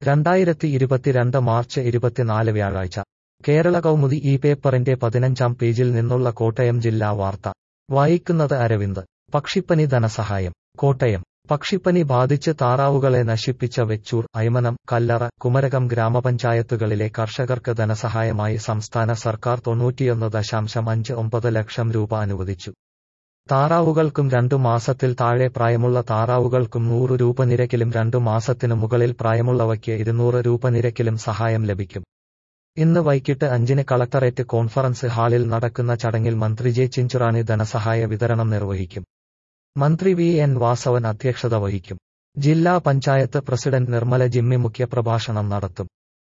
രണ്ടായിരത്തി ഇരുപത്തിരണ്ട് മാർച്ച് ഇരുപത്തിനാല് വ്യാഴാഴ്ച കേരള കൗമുദി ഈ പേപ്പറിന്റെ പതിനഞ്ചാം പേജിൽ നിന്നുള്ള കോട്ടയം ജില്ലാ വാർത്ത വായിക്കുന്നത് അരവിന്ദ് പക്ഷിപ്പനി ധനസഹായം കോട്ടയം പക്ഷിപ്പനി ബാധിച്ച് താറാവുകളെ നശിപ്പിച്ച വെച്ചൂർ അയ്മനം കല്ലറ കുമരകം ഗ്രാമപഞ്ചായത്തുകളിലെ കർഷകർക്ക് ധനസഹായമായി സംസ്ഥാന സർക്കാർ തൊണ്ണൂറ്റിയൊന്ന് ദശാംശം അഞ്ച് ഒമ്പത് ലക്ഷം രൂപ അനുവദിച്ചു താറാവുകൾക്കും രണ്ടു മാസത്തിൽ താഴെ പ്രായമുള്ള താറാവുകൾക്കും നൂറ് രൂപ നിരക്കിലും രണ്ടു മാസത്തിനു മുകളിൽ പ്രായമുള്ളവയ്ക്ക് ഇരുന്നൂറ് രൂപ നിരക്കിലും സഹായം ലഭിക്കും ഇന്ന് വൈകിട്ട് അഞ്ചിന് കളക്ടറേറ്റ് കോൺഫറൻസ് ഹാളിൽ നടക്കുന്ന ചടങ്ങിൽ മന്ത്രി ജെ ചിഞ്ചുറാണി ധനസഹായ വിതരണം നിർവഹിക്കും മന്ത്രി വി എൻ വാസവൻ അധ്യക്ഷത വഹിക്കും ജില്ലാ പഞ്ചായത്ത് പ്രസിഡന്റ് നിർമ്മല ജിമ്മി മുഖ്യപ്രഭാഷണം നടത്തും